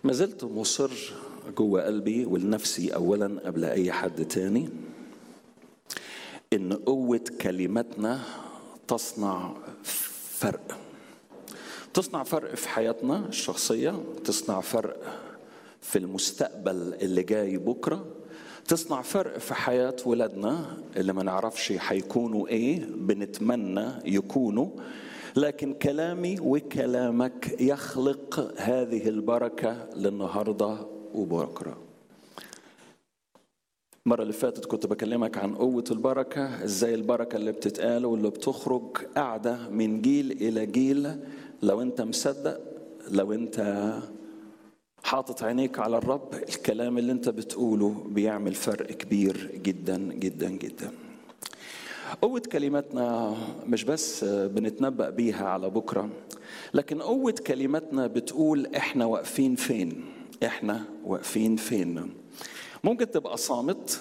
ما زلت مصر جوه قلبي ولنفسي اولا قبل اي حد تاني ان قوه كلماتنا تصنع فرق تصنع فرق في حياتنا الشخصيه تصنع فرق في المستقبل اللي جاي بكره تصنع فرق في حياه ولادنا اللي ما نعرفش هيكونوا ايه بنتمنى يكونوا لكن كلامي وكلامك يخلق هذه البركه للنهارده وبكره المرة اللي فاتت كنت بكلمك عن قوة البركة ازاي البركة اللي بتتقال واللي بتخرج قاعدة من جيل إلى جيل لو أنت مصدق لو أنت حاطط عينيك على الرب الكلام اللي أنت بتقوله بيعمل فرق كبير جدا جدا جدا قوة كلماتنا مش بس بنتنبأ بيها على بكرة لكن قوة كلماتنا بتقول احنا واقفين فين احنا واقفين فين ممكن تبقى صامت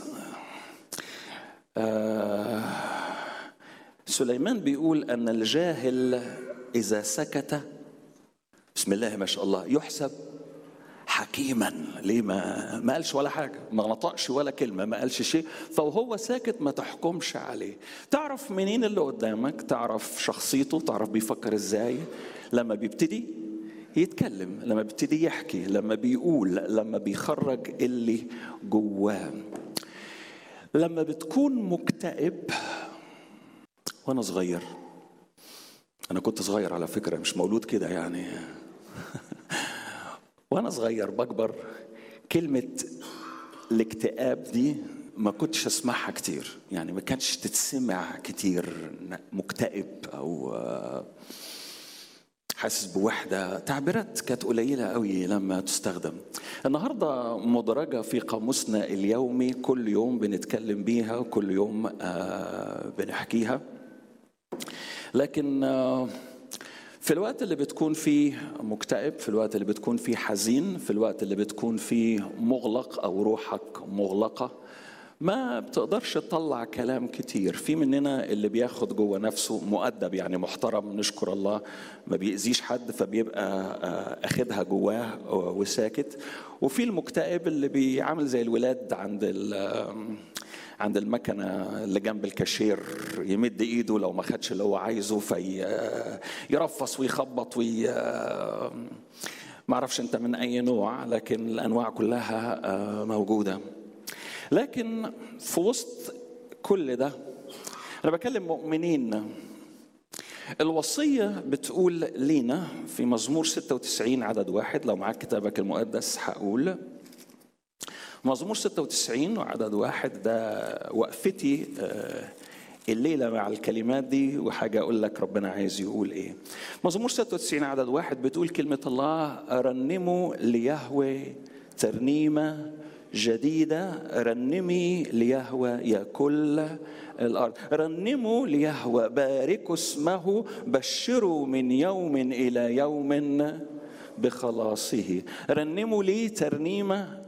آه سليمان بيقول ان الجاهل اذا سكت بسم الله ما شاء الله يحسب حكيما ليه ما ما قالش ولا حاجه ما نطقش ولا كلمه ما قالش شيء فوهو ساكت ما تحكمش عليه تعرف منين اللي قدامك تعرف شخصيته تعرف بيفكر ازاي لما بيبتدي يتكلم لما بيبتدي يحكي لما بيقول لما بيخرج اللي جواه لما بتكون مكتئب وانا صغير انا كنت صغير على فكره مش مولود كده يعني وانا صغير بكبر كلمه الاكتئاب دي ما كنتش اسمعها كتير يعني ما كانتش تتسمع كتير مكتئب او حاسس بوحدة تعبيرات كانت قليلة قوي لما تستخدم النهاردة مدرجة في قاموسنا اليومي كل يوم بنتكلم بيها وكل يوم بنحكيها لكن في الوقت اللي بتكون فيه مكتئب في الوقت اللي بتكون فيه حزين في الوقت اللي بتكون فيه مغلق أو روحك مغلقة ما بتقدرش تطلع كلام كتير في مننا اللي بياخد جوه نفسه مؤدب يعني محترم نشكر الله ما بيأذيش حد فبيبقى اخدها جواه وساكت وفي المكتئب اللي بيعمل زي الولاد عند عند المكنه اللي جنب الكاشير يمد ايده لو ما خدش اللي هو عايزه فيرفص ويخبط وي ما اعرفش انت من اي نوع لكن الانواع كلها موجوده لكن في وسط كل ده انا بكلم مؤمنين الوصية بتقول لينا في مزمور 96 عدد واحد لو معاك كتابك المقدس هقول مزمور 96 وعدد واحد ده وقفتي الليلة مع الكلمات دي وحاجة أقول لك ربنا عايز يقول إيه مزمور 96 عدد واحد بتقول كلمة الله رنموا ليهوي ترنيمة جديدة رنمي ليهوى يا كل الأرض رنموا ليهوى باركوا اسمه بشروا من يوم إلى يوم بخلاصه رنموا لي ترنيمة